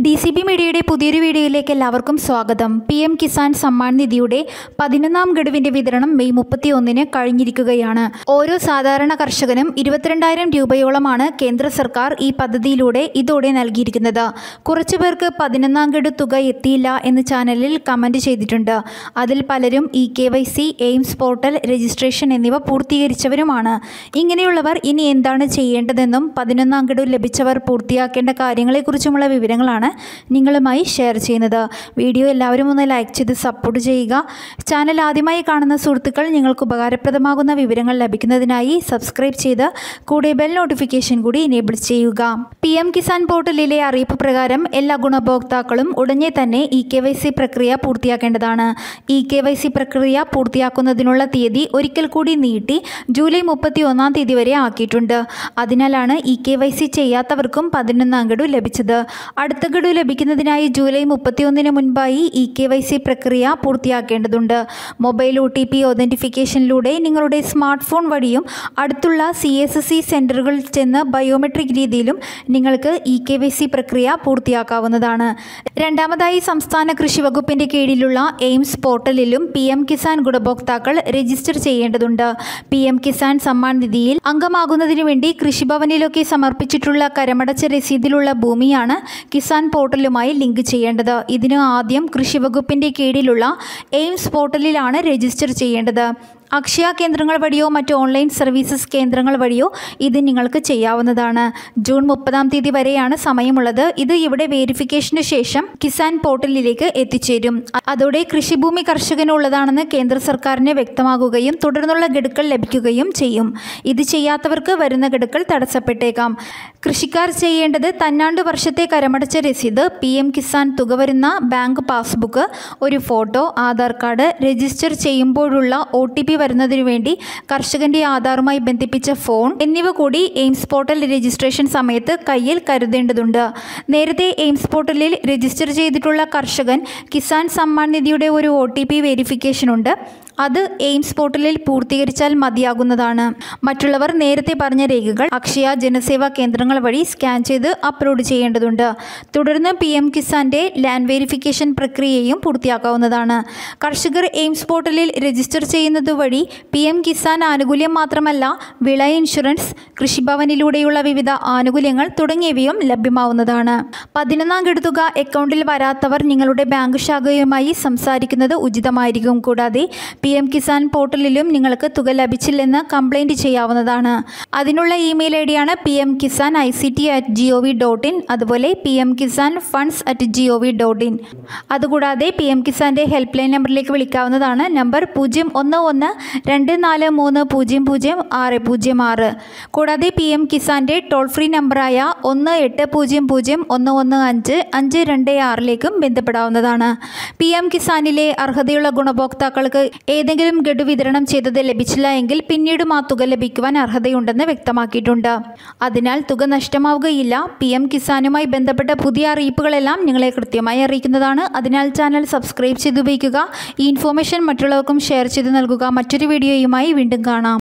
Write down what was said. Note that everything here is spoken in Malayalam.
ഡി സി ബി മീഡിയയുടെ പുതിയൊരു വീഡിയോയിലേക്ക് എല്ലാവർക്കും സ്വാഗതം പി എം കിസാൻ സമ്മാൻ നിധിയുടെ പതിനൊന്നാം ഗഡുവിന്റെ വിതരണം മെയ് മുപ്പത്തിയൊന്നിന് കഴിഞ്ഞിരിക്കുകയാണ് ഓരോ സാധാരണ കർഷകനും ഇരുപത്തിരണ്ടായിരം രൂപയോളമാണ് കേന്ദ്ര സർക്കാർ ഈ പദ്ധതിയിലൂടെ ഇതോടെ നൽകിയിരിക്കുന്നത് കുറച്ചു പേർക്ക് പതിനൊന്നാം ഗഡു തുക എത്തിയില്ല എന്ന് ചാനലിൽ കമന്റ് ചെയ്തിട്ടുണ്ട് അതിൽ പലരും E K Y C AIMS portal registration എന്നിവ പൂർത്തീകരിച്ചവരുമാണ് ഇങ്ങനെയുള്ളവർ ഇനി എന്താണ് ചെയ്യേണ്ടതെന്നും പതിനൊന്നാം ഗഡു ലഭിച്ചവർ പൂർത്തിയാക്കേണ്ട കാര്യങ്ങളെക്കുറിച്ചുമുള്ള വിവരങ്ങളാണ് നിങ്ങളുമായി ഷെയർ ചെയ്യുന്നത് വീഡിയോ എല്ലാവരും ഒന്ന് ലൈക്ക് ചെയ്ത് സപ്പോർട്ട് ചെയ്യുക ചാനൽ ആദ്യമായി കാണുന്ന സുഹൃത്തുക്കൾ നിങ്ങൾക്ക് ഉപകാരപ്രദമാകുന്ന വിവരങ്ങൾ ലഭിക്കുന്നതിനായി സബ്സ്ക്രൈബ് ചെയ്ത് കൂടെ ബെൽ നോട്ടിഫിക്കേഷൻ കൂടി എനേബിൾ ചെയ്യുക പി എം കിസാൻ പോർട്ടലിലെ അറിയിപ്പ് പ്രകാരം എല്ലാ ഗുണഭോക്താക്കളും ഉടനെ തന്നെ ഇ കെ വൈ സി പ്രക്രിയ പൂർത്തിയാക്കേണ്ടതാണ് ഇ കെ വൈ സി പ്രക്രിയ പൂർത്തിയാക്കുന്നതിനുള്ള തീയതി ഒരിക്കൽ കൂടി നീട്ടി ജൂലൈ മുപ്പത്തി ഒന്നാം തീയതി വരെ ആക്കിയിട്ടുണ്ട് അതിനാലാണ് ഇ കെ വൈ സി ചെയ്യാത്തവർക്കും പതിനൊന്നാം ഗഡു ലഭിച്ചത് അടുത്ത ഗഡു ലഭിക്കുന്നതിനായി ജൂലൈ മുപ്പത്തിയൊന്നിന് മുൻപായി ഇ കെ വൈ സി പ്രക്രിയ പൂർത്തിയാക്കേണ്ടതുണ്ട് മൊബൈൽ ഒ ടി പി ഒതൻറ്റിഫിക്കേഷനിലൂടെ നിങ്ങളുടെ സ്മാർട്ട് ഫോൺ വഴിയും അടുത്തുള്ള സി എസ് സി സെൻറ്ററുകളിൽ ചെന്ന് ബയോമെട്രിക് രീതിയിലും നിങ്ങൾക്ക് ഇ കെ വൈ സി പ്രക്രിയ പൂർത്തിയാക്കാവുന്നതാണ് രണ്ടാമതായി സംസ്ഥാന കൃഷി വകുപ്പിൻ്റെ കീഴിലുള്ള എയിംസ് പോർട്ടലിലും പി എം കിസാൻ ഗുണഭോക്താക്കൾ രജിസ്റ്റർ ചെയ്യേണ്ടതുണ്ട് പി എം കിസാൻ സമ്മാൻ നിധിയിൽ അംഗമാകുന്നതിന് വേണ്ടി കൃഷിഭവനിലൊക്കെ സമർപ്പിച്ചിട്ടുള്ള കരമടച്ച രസീതിലുള്ള ഭൂമിയാണ് കിസാൻ പോർട്ടലുമായി ലിങ്ക് ചെയ്യേണ്ടത് ഇതിന് ആദ്യം കൃഷി വകുപ്പിൻ്റെ കീഴിലുള്ള എയിംസ് പോർട്ടലിലാണ് രജിസ്റ്റർ ചെയ്യേണ്ടത് അക്ഷയ കേന്ദ്രങ്ങൾ വഴിയോ മറ്റ് ഓൺലൈൻ സർവീസസ് കേന്ദ്രങ്ങൾ വഴിയോ ഇത് നിങ്ങൾക്ക് ചെയ്യാവുന്നതാണ് ജൂൺ മുപ്പതാം തീയതി വരെയാണ് സമയമുള്ളത് ഇത് ഇവിടെ വേരിഫിക്കേഷന് ശേഷം കിസാൻ പോർട്ടലിലേക്ക് എത്തിച്ചേരും അതോടെ കൃഷിഭൂമി കർഷകനുള്ളതാണെന്ന് കേന്ദ്ര സർക്കാരിന് വ്യക്തമാകുകയും തുടർന്നുള്ള ഗഡുക്കൾ ലഭിക്കുകയും ചെയ്യും ഇത് ചെയ്യാത്തവർക്ക് വരുന്ന ഗഡുക്കൾ തടസ്സപ്പെട്ടേക്കാം കൃഷിക്കാർ ചെയ്യേണ്ടത് തന്നാണ്ട് വർഷത്തെ കരമടച്ച രസീത് പി എം കിസാൻ തുക വരുന്ന ബാങ്ക് പാസ്ബുക്ക് ഒരു ഫോട്ടോ ആധാർ കാർഡ് രജിസ്റ്റർ ചെയ്യുമ്പോഴുള്ള ഒ ടി പി വരുന്നതിനു വേണ്ടി കർഷകന്റെ ആധാറുമായി ബന്ധിപ്പിച്ച ഫോൺ എന്നിവ കൂടി എയിംസ് പോർട്ടൽ രജിസ്ട്രേഷൻ സമയത്ത് കയ്യിൽ കരുതേണ്ടതുണ്ട് നേരത്തെ എയിംസ് പോർട്ടലിൽ രജിസ്റ്റർ ചെയ്തിട്ടുള്ള കർഷകൻ കിസാൻ സമ്മാൻ നിധിയുടെ ഒരു ഒ ടി പി വെരിഫിക്കേഷൻ ഉണ്ട് അത് എയിംസ് പോർട്ടലിൽ പൂർത്തീകരിച്ചാൽ മതിയാകുന്നതാണ് മറ്റുള്ളവർ നേരത്തെ പറഞ്ഞ രേഖകൾ അക്ഷയ ജനസേവാ കേന്ദ്രങ്ങൾ വഴി സ്കാൻ ചെയ്ത് അപ്ലോഡ് ചെയ്യേണ്ടതുണ്ട് തുടർന്ന് പി എം കിസാന്റെ ലാൻഡ് വെരിഫിക്കേഷൻ പ്രക്രിയയും പൂർത്തിയാക്കാവുന്നതാണ് കർഷകർ എയിംസ് പോർട്ടലിൽ രജിസ്റ്റർ ചെയ്യുന്നത് വഴി പി എം കിസാൻ ആനുകൂല്യം മാത്രമല്ല വിള ഇൻഷുറൻസ് കൃഷിഭവനിലൂടെയുള്ള വിവിധ ആനുകൂല്യങ്ങൾ തുടങ്ങിയവയും ലഭ്യമാവുന്നതാണ് പതിനൊന്നാം ഗഡുതുക അക്കൗണ്ടിൽ വരാത്തവർ നിങ്ങളുടെ ബാങ്ക് ശാഖയുമായി സംസാരിക്കുന്നത് ഉചിതമായിരിക്കും കൂടാതെ പി എം കിസാൻ പോർട്ടലിലും നിങ്ങൾക്ക് തുക ലഭിച്ചില്ലെന്ന് കംപ്ലൈൻറ്റ് ചെയ്യാവുന്നതാണ് അതിനുള്ള ഇമെയിൽ ഐ ഡിയാണ് P M Kisan I C T at G O V dot in അതുപോലെ P M Kisan funds at G O V dot in അതുകൂടാതെ പി എം കിസാൻ്റെ ഹെൽപ്പ് ലൈൻ നമ്പറിലേക്ക് വിളിക്കാവുന്നതാണ് നമ്പർ പൂജ്യം ഒന്ന് ഒന്ന് രണ്ട് നാല് മൂന്ന് പൂജ്യം പൂജ്യം ആറ് പൂജ്യം ആറ് കൂടാതെ പി എം കിസാൻ്റെ ടോൾ ഫ്രീ നമ്പറായ ഒന്ന് എട്ട് പൂജ്യം പൂജ്യം ഒന്ന് ഒന്ന് അഞ്ച് അഞ്ച് രണ്ട് ആറിലേക്കും ബന്ധപ്പെടാവുന്നതാണ് പി എം കിസാനിലെ അർഹതയുള്ള ഗുണഭോക്താക്കൾക്ക് ഏതെങ്കിലും ഗഡു വിതരണം ചെയ്തത് ലഭിച്ചില്ല എങ്കിൽ പിന്നീടും ആ തുക ലഭിക്കുവാൻ അർഹതയുണ്ടെന്ന് വ്യക്തമാക്കിയിട്ടുണ്ട് അതിനാൽ തുക നഷ്ടമാവുകയില്ല പി എം കിസാനുമായി ബന്ധപ്പെട്ട പുതിയ അറിയിപ്പുകളെല്ലാം നിങ്ങളെ കൃത്യമായി അറിയിക്കുന്നതാണ് അതിനാൽ ചാനൽ സബ്സ്ക്രൈബ് ചെയ്ത് ഉപയോഗിക്കുക ഈ ഇൻഫോർമേഷൻ മറ്റുള്ളവർക്കും ഷെയർ ചെയ്ത് നൽകുക മറ്റൊരു വീഡിയോയുമായി വീണ്ടും കാണാം